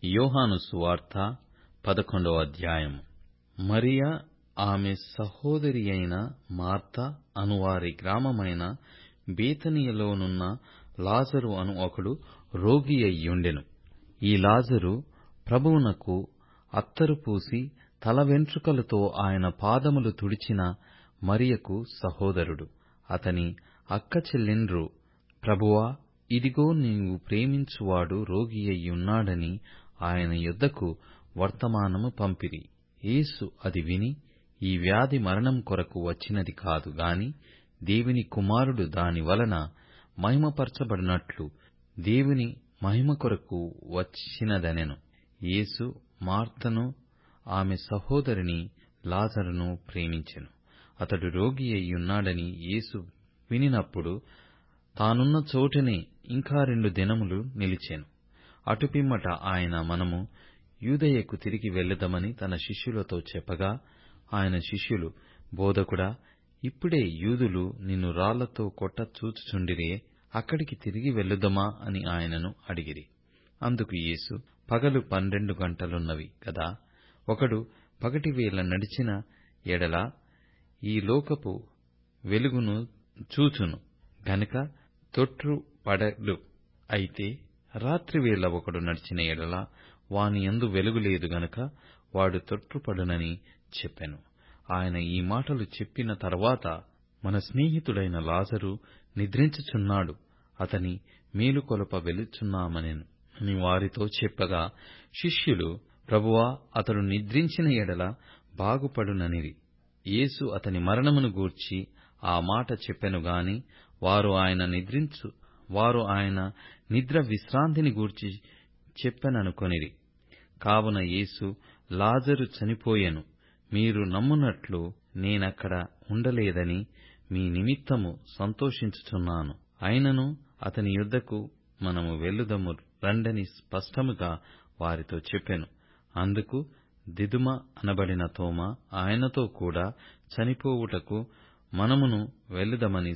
యోహాను సువార్త పదకొండవ అధ్యాయము మరియ ఆమె సహోదరియైన మార్త అనువారి గ్రామమైన బేతనియలోనున్న లాజరు అను ఒకడు రోగియయ్యుండెను ఈ లాజరు ప్రభువునకు అత్తరు పూసి తల వెంట్రుకలతో ఆయన పాదములు తుడిచిన మరియకు సహోదరుడు అతని అక్క చెల్లెండ్రు ప్రభువా ఇదిగో నీవు ప్రేమించువాడు రోగియయ్యున్నాడని ఆయన యొద్దకు వర్తమానము పంపిరి యేసు అది విని ఈ వ్యాధి మరణం కొరకు వచ్చినది కాదు గాని దేవుని కుమారుడు దాని వలన మహిమపరచబడినట్లు దేవుని మహిమ కొరకు వచ్చినదనెను యేసు మార్తను ఆమె సహోదరిని లాజరును ప్రేమించెను అతడు రోగియయ్యున్నాడని యేసు వినినప్పుడు తానున్న చోటనే ఇంకా రెండు దినములు నిలిచెను అటుపిమ్మట ఆయన మనము యూదయకు తిరిగి వెళ్ళుదమని తన శిష్యులతో చెప్పగా ఆయన శిష్యులు బోధకుడా ఇప్పుడే యూదులు నిన్ను రాళ్లతో కొట్ట చూచుచుండిరే అక్కడికి తిరిగి వెళ్ళుదమా అని ఆయనను అడిగిరి అందుకు యేసు పగలు పన్నెండు గంటలున్నవి కదా ఒకడు పగటివేళ నడిచిన ఎడల ఈ లోకపు వెలుగును చూచును గనుక తొట్రుపడడు అయితే రాత్రివేళ ఒకడు నడిచిన ఎడల వాని యందు వెలుగు లేదు గనుక వాడు తొట్రుపడునని చెప్పెను ఆయన ఈ మాటలు చెప్పిన తరువాత మన స్నేహితుడైన లాజరు నిద్రించుచున్నాడు అతని మేలుకొలప వెలుచున్నామనెను అని వారితో చెప్పగా శిష్యులు ప్రభువా అతడు నిద్రించిన ఎడల బాగుపడుననిరి యేసు అతని మరణమును గూర్చి ఆ మాట చెప్పెను గాని వారు ఆయన నిద్రించు వారు ఆయన నిద్ర విశ్రాంతిని గూర్చి చెప్పెననుకొనిరి కావున యేసు లాజరు చనిపోయెను మీరు నమ్మునట్లు నేనక్కడ ఉండలేదని మీ నిమిత్తము సంతోషించుచున్నాను అయినను అతని యొద్దకు మనము వెళ్ళుదము రండని స్పష్టముగా వారితో చెప్పెను అందుకు దిదుమ అనబడిన తోమ ఆయనతో కూడా చనిపోవుటకు మనమును వెళ్ళుదమని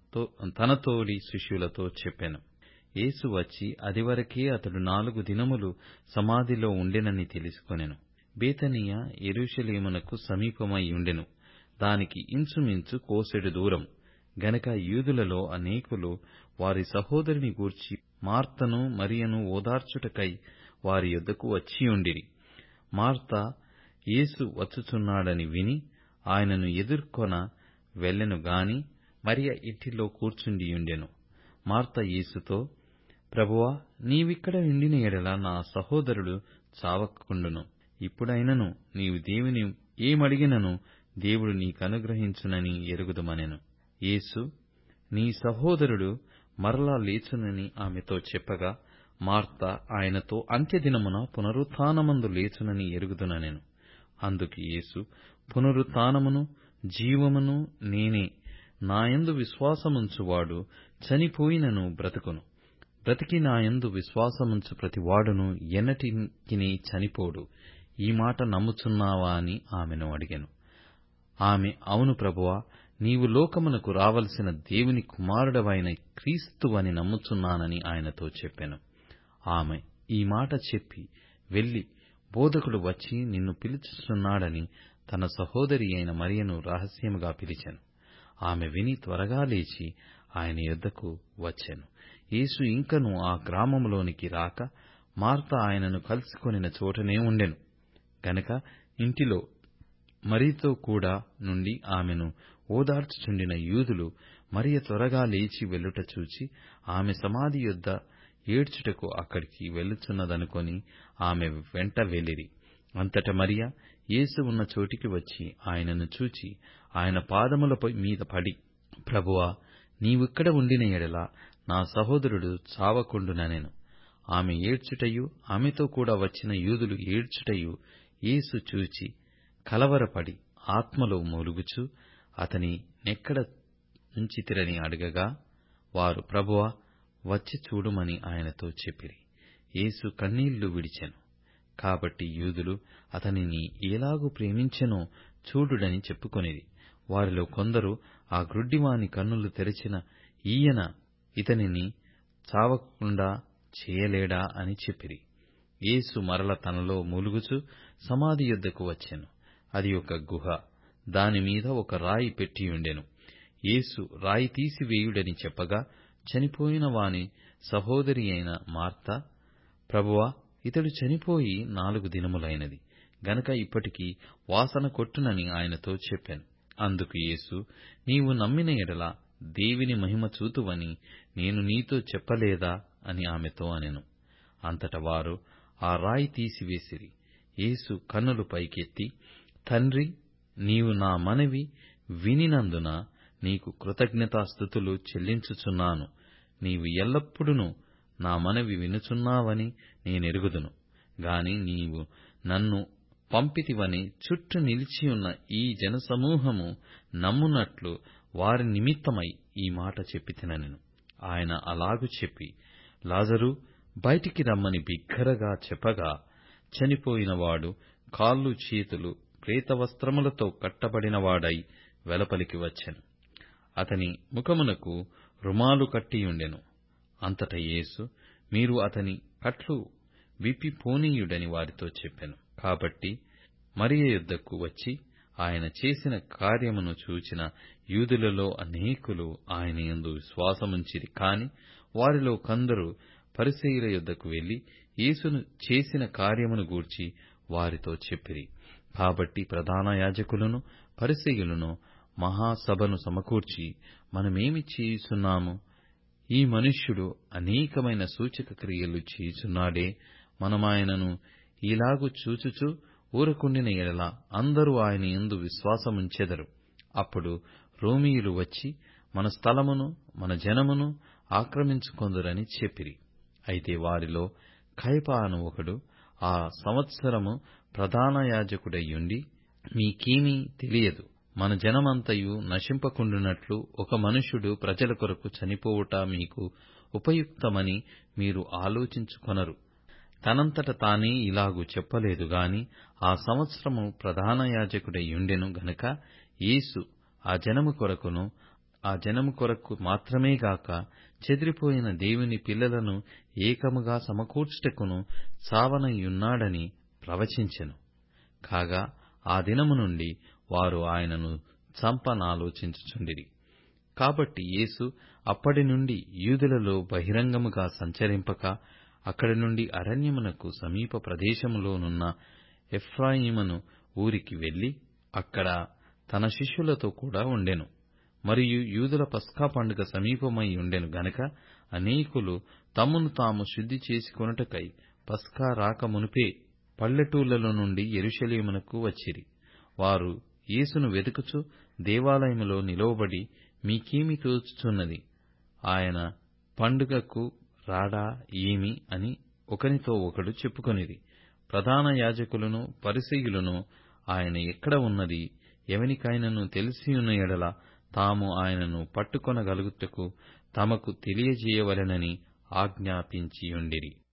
తనతోడి శిష్యులతో చెప్పెను యేసు వచ్చి అదివరకే అతడు నాలుగు దినములు సమాధిలో ఉండెనని తెలుసుకొనెను బేతనియ యెరూషలేమునకు సమీపమై ఉండెను దానికి ఇంచుమించు కోసెడు దూరం గనక యూదులలో అనేకులు వారి సహోదరిని గూర్చి మార్తను మరియను ఓదార్చుటకై వారి యొద్దకు వచ్చియుండిరి మార్త యేసు వచ్చుచున్నాడని విని ఆయనను ఎదుర్కొన వెళ్ళెను గాని మరియ ఇంటిలో కూర్చుండియుండెను మార్త యేసుతో ప్రభువా నీవిక్కడ ఉండిన ఎడల నా సహోదరుడు చావకుండును ఇప్పుడైనను నీవు దేవుని ఏమడిగినను దేవుడు నీకనుగ్రహించునని ఎరుగుదుమనెను యేసు నీ సహోదరుడు మరలా లేచునని ఆమెతో చెప్పగా మార్త ఆయనతో అంత్యదినమున పునరుత్థానమందు లేచునని ఎరుగుదుననెను అందుకు యేసు పునరుత్థానమును జీవమును నేనే నాయందు విశ్వాసముంచువాడు చనిపోయినను బ్రతుకును బ్రతికి నాయందు విశ్వాసముంచు ప్రతివాడును ఎన్నటికినీ చనిపోడు ఈ మాట నమ్ముచున్నావా అని ఆమెను అడిగెను ఆమె అవును ప్రభువా నీవు లోకమునకు రావలసిన దేవుని కుమారుడవైన క్రీస్తువని నమ్ముచున్నానని ఆయనతో చెప్పెను ఆమె ఈ మాట చెప్పి వెళ్లి బోధకుడు వచ్చి నిన్ను పిలుచుచున్నాడని తన సహోదరి అయిన మరియను రహస్యముగా పిలిచెను ఆమె విని త్వరగా లేచి ఆయన యొద్దకు వచ్చెను యేసు ఇంకను ఆ గ్రామములోనికి రాక మార్త ఆయనను కలుసుకొనిన చోటనే ఉండెను గనక ఇంటిలో మరియతో కూడా నుండి ఆమెను ఓదార్చుచుండిన యూదులు మరియ త్వరగా లేచి వెళ్ళుట చూచి ఆమె సమాధి యొద్ద ఏడ్చుటకు అక్కడికి వెళ్ళుచున్నదనుకొని ఆమె వెంట వెళ్ళిరి అంతట మరియ యేసు ఉన్న చోటికి వచ్చి ఆయనను చూచి ఆయన పాదముల మీద పడి ప్రభువా నీవిక్కడ ఉండిన ఎడల నా సహోదరుడు చావకుండుననెను ఆమె ఏడ్చుటయు ఆమెతో కూడా వచ్చిన యూదులు ఏడ్చుటయు యేసు చూచి కలవరపడి ఆత్మలో మూలుగుచు అతని నెక్కడ ఉంచితిరని అడగగా వారు ప్రభువా వచ్చి చూడుమని ఆయనతో చెప్పిరి యేసు కన్నీళ్లు విడిచెను కాబట్టి యూదులు అతనిని ఎలాగు ప్రేమించెనో చూడుడని చెప్పుకొనిరి వారిలో కొందరు ఆ గ్రుడ్డివాని కన్నులు తెరచిన ఈయన ఇతనిని చావకుండా చేయలేడా అని చెప్పిరి యేసు మరల తనలో మూలుగుచు సమాధి యొద్దకు వచ్చెను అది ఒక గుహ దానిమీద ఒక రాయి పెట్టియుండెను యేసు రాయి తీసివేయుడని చెప్పగా చనిపోయిన వాని సహోదరి అయిన మార్త ప్రభువా ఇతడు చనిపోయి నాలుగు దినములైనది గనక ఇప్పటికి వాసన కొట్టునని ఆయనతో చెప్పాను అందుకు యేసు నీవు నమ్మిన ఎడల దేవిని మహిమ చూతువని నేను నీతో చెప్పలేదా అని ఆమెతో అనెను అంతట వారు ఆ రాయి తీసివేసిరి యేసు కన్నులు పైకెత్తి తండ్రి నీవు నా మనవి వినినందున నీకు కృతజ్ఞతాస్థుతులు చెల్లించుచున్నాను నీవు ఎల్లప్పుడూ నా మనవి వినుచున్నావని నేనెరుగుదును గాని నీవు నన్ను పంపితివని చుట్టూ నిలిచియున్న ఈ జనసమూహము నమ్మునట్లు వారి నిమిత్తమై ఈ మాట చెప్పితినెను ఆయన అలాగు చెప్పి లాజరూ బయటికి రమ్మని బిగ్గరగా చెప్పగా చనిపోయినవాడు కాళ్ళు చేతులు ప్రేతవస్త్రములతో కట్టబడినవాడై వెలుపలికి వచ్చెను అతని ముఖమునకు రుమాలు కట్టియుండెను అంతట యేసు మీరు అతని కట్లు విప్పి పోనీయుడని వారితో చెప్పెను కాబట్టి మరియ యొద్దకు వచ్చి ఆయన చేసిన కార్యమును చూచిన యూదులలో అనేకులు ఆయన యందు విశ్వాసముంచిరి కాని వారిలో కొందరు పరిసయ్యుల యొద్దకు వెళ్లి యేసును చేసిన కార్యమును గూర్చి వారితో చెప్పిరి కాబట్టి ప్రధాన యాజకులను పరిసయ్యులను మహాసభను సమకూర్చి మనమేమి చేయుచున్నాము ఈ మనుష్యుడు అనేకమైన సూచక క్రియలు చేయుచున్నాడే మనమాయనను ఈలాగు చూచుచు ఊరకుండిన ఎడల అందరూ ఆయన యందు విశ్వాసముంచెదరు అప్పుడు రోమీయులు వచ్చి మన స్థలమును మన జనమును ఆక్రమించుకొందురని చెప్పిరి అయితే వారిలో కయప అను ఒకడు ఆ సంవత్సరము ప్రధాన యాజకుడయ్యుండి మీకేమీ తెలియదు మన జనమంతయు నశింపకుండునట్లు ఒక మనుష్యుడు ప్రజల కొరకు చనిపోవుట మీకు ఉపయుక్తమని మీరు ఆలోచించుకొనరు తనంతట తానే ఇలాగు చెప్పలేదు గాని ఆ సంవత్సరము ప్రధాన యాజకుడయ్యుండెను గనుక యేసు ఆ జనము కొరకును ఆ జనము కొరకు మాత్రమే గాక చెదిరిపోయిన దేవుని పిల్లలను ఏకముగా సమకూర్చుటకును చావనయున్నాడని ప్రవచించెను కాగా ఆ దినము నుండి వారు ఆయనను చంపనాలోచించుచుండిరి కాబట్టి యేసు అప్పటి నుండి యూదులలో బహిరంగముగా సంచరింపక అక్కడి నుండి అరణ్యమునకు సమీప ప్రదేశములోనున్న ఎఫ్రాయిమను ఊరికి వెళ్లి అక్కడ తన శిష్యులతో కూడా ఉండెను మరియు యూదుల పస్కా పండుగ సమీపమై ఉండెను గనక అనేకులు తమ్మును తాము శుద్ధి చేసుకొనుటకై పస్కా రాక మునుపే పల్లెటూళ్లలో నుండి యెరూషలేమునకు వచ్చిరి వారు యేసును వెదుకుచు దేవాలయములో నిలువబడి మీకేమి తోచుచున్నది ఆయన పండుగకు రాడా ఏమి అని ఒకనితో ఒకడు చెప్పుకొనిరి ప్రధాన యాజకులను పరిసయ్యులను ఆయన ఎక్కడ ఉన్నది ఎవనికైనను తెలిసియున్న ఎడల తాము ఆయనను పట్టుకొనగలుగుటకు తమకు తెలియజేయవలెనని ఆజ్ఞాపించియుండిరి